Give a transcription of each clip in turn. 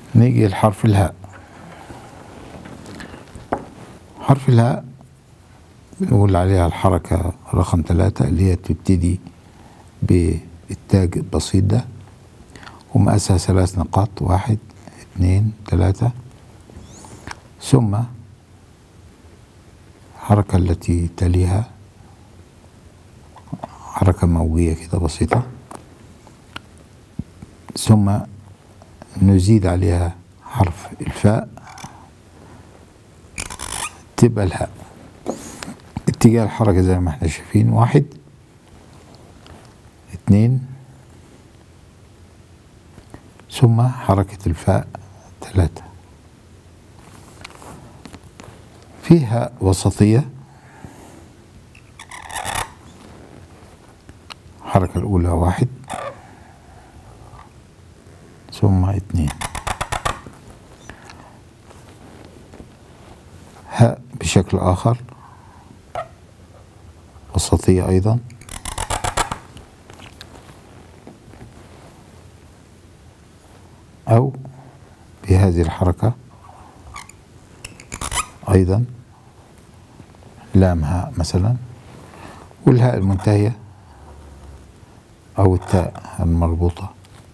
نيجي لحرف الهاء حرف الهاء بنقول عليها الحركة رقم ثلاثة اللي هي تبتدي بالتاج البسيط ده ومقاسها ثلاث نقاط واحد اثنين ثلاثة ثم الحركة التي تليها حركة موجية كده بسيطة ثم نزيد عليها حرف الفاء تبقى الهاء اتجاه الحركة زي ما احنا شايفين واحد اتنين ثم حركة الفاء ثلاثة فيها وسطية الحركة الأولى واحد ثم اثنين هاء بشكل آخر وسطية أيضا أو بهذه الحركة أيضا لام هاء مثلا والهاء المنتهية أو التاء المربوطة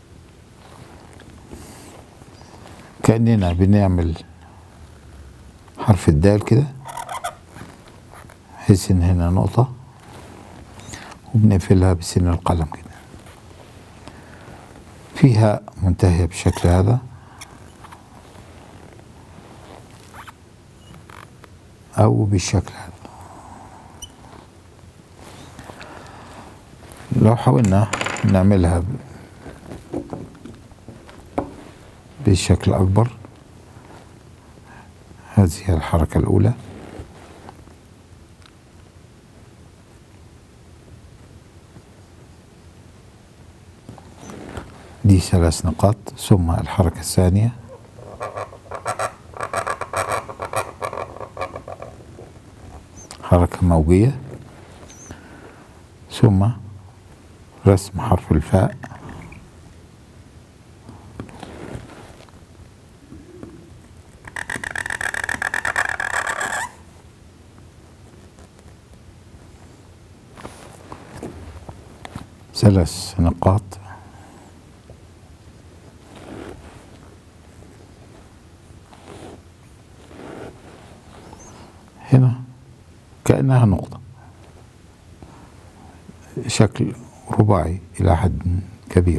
كأننا بنعمل حرف الدال كده بحيث إن هنا نقطة وبنقفلها بسن القلم كده فيها منتهية بالشكل هذا أو بالشكل هذا لو حاولنا نعملها بشكل أكبر هذه هي الحركة الأولى دي ثلاث نقاط ثم الحركة الثانية حركة موجية ثم رسم حرف الفاء ثلاث نقاط هنا كأنها نقطة شكل رباعي إلى حد كبير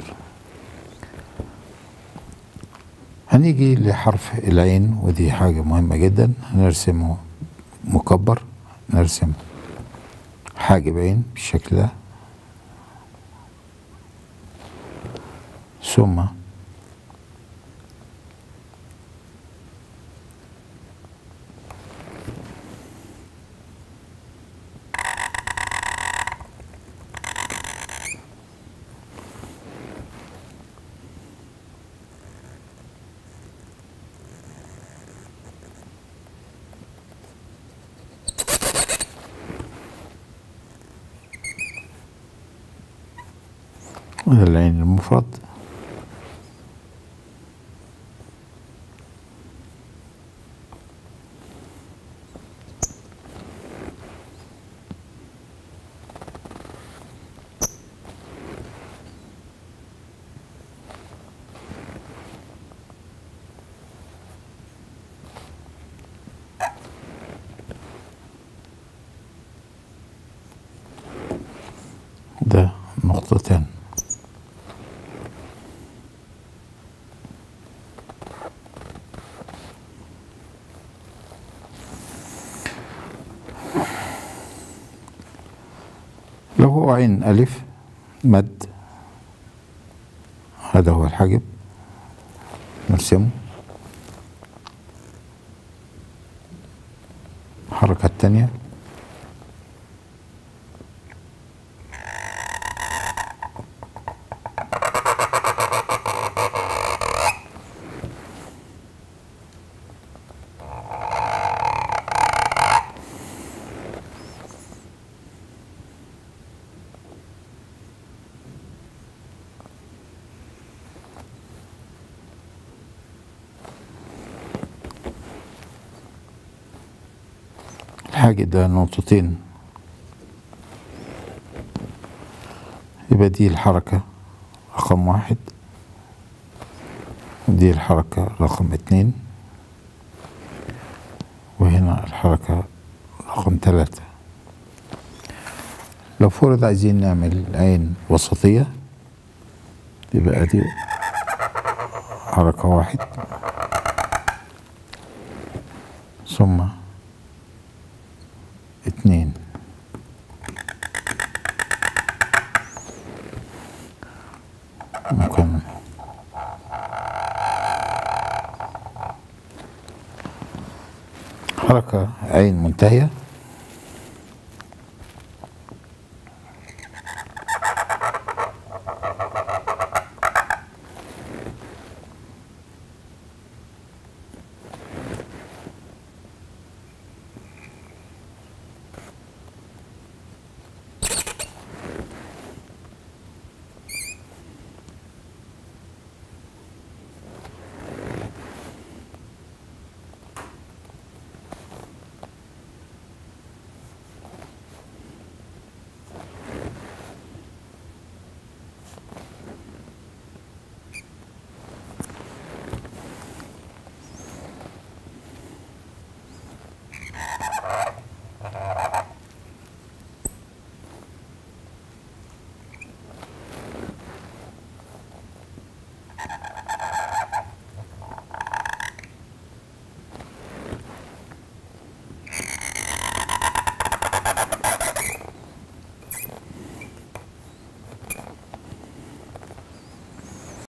هنيجي لحرف العين ودي حاجة مهمة جدا هنرسمه مكبر نرسم حاجب عين بالشكل ده ثم وهذا العين المفرد ده نقطتين لو هو عين ألف مد هذا هو الحجب نرسمه الحركة الثانية الحاجب ده نقطتين يبقى دي الحركة رقم واحد ودي الحركة رقم اتنين وهنا الحركة رقم ثلاثة لو فرض عايزين نعمل عين وسطية يبقى دي حركة واحد ثم اتنين ممكن حركة عين منتهية